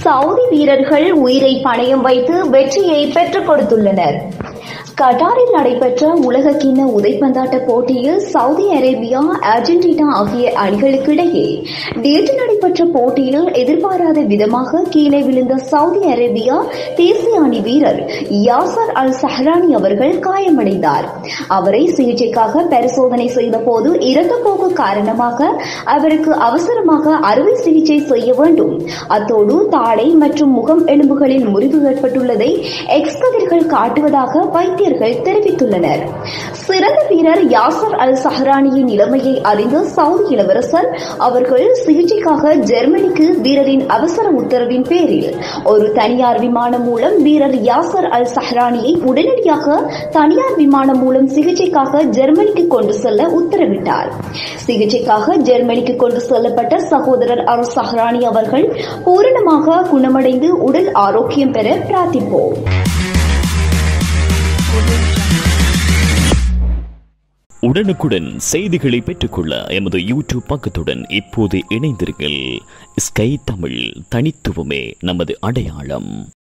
Saudi வீரர்கள் உயிரை பணயம் வைத்து வெற்றியை பெற்றுக் கொடுத்துள்ளனர் கட்டாரில் நடைபெற்ற உலக கிண்ண உதைப்பந்தாட்ட போட்டியில் சவுதி அரேபியா அர்ஜென்டினா ஆகிய அணிகளுக்கு இடையே நேற்று நடைபெற்ற போட்டியில் எதிர்பாராத விதமாக கீழே விழுந்த சவுதி அரேபியா தேசிய அணி வீரர் யாசர் அல் சஹ்ரானி அவர்கள் காயமடைந்தார் அவரை சிகிச்சைக்காக பரிசோதனை செய்த போது இறந்த போக்கு காரணமாக அவருக்கு அவசரமாக அறுவை சிகிச்சை செய்ய வேண்டும் அத்தோடு தாடை மற்றும் முகம் எலும்புகளில் முறிவு ஏற்பட்டுள்ளதை எக்ஸ் கதிர்கள் காட்டுவதாக வைத்தியர்கள் தெரிவித்துள்ளனர் சிறந்த வீரர் யாசர் அல் சஹ்ரானியின் நிலைமையை அறிந்த சவுதி இளவரசர் அவர்கள் சிகிச்சைக்காக ஜெர்மனிக்கு வீரரின் அவசர உத்தரவின் பேரில் ஒரு தனியார் விமானம் மூலம் வீரர் யாசர் அல் சஹ்ரானியை உடனடியாக தனியார் விமானம் மூலம் சிகிச்சைக்காக ஜெர்மனிக்கு கொண்டு செல்ல உத்தரவிட்டார் சிகிச்சைக்காக ஜெர்மனிக்கு கொண்டு செல்லப்பட்ட சகோதரர் அல் சஹ்ரானி அவர்கள் பூரணமாக குணமடைந்து உடல் ஆரோக்கியம் பெற பிரார்த்திப்போம் உடனுக்குடன் செய்திகளை பெற்றுக்கொள்ள எமது யூடியூப் பக்கத்துடன் இப்போது இணைந்திருங்கள் ஸ்கை தமிழ் தனித்துவமே நமது அடையாளம்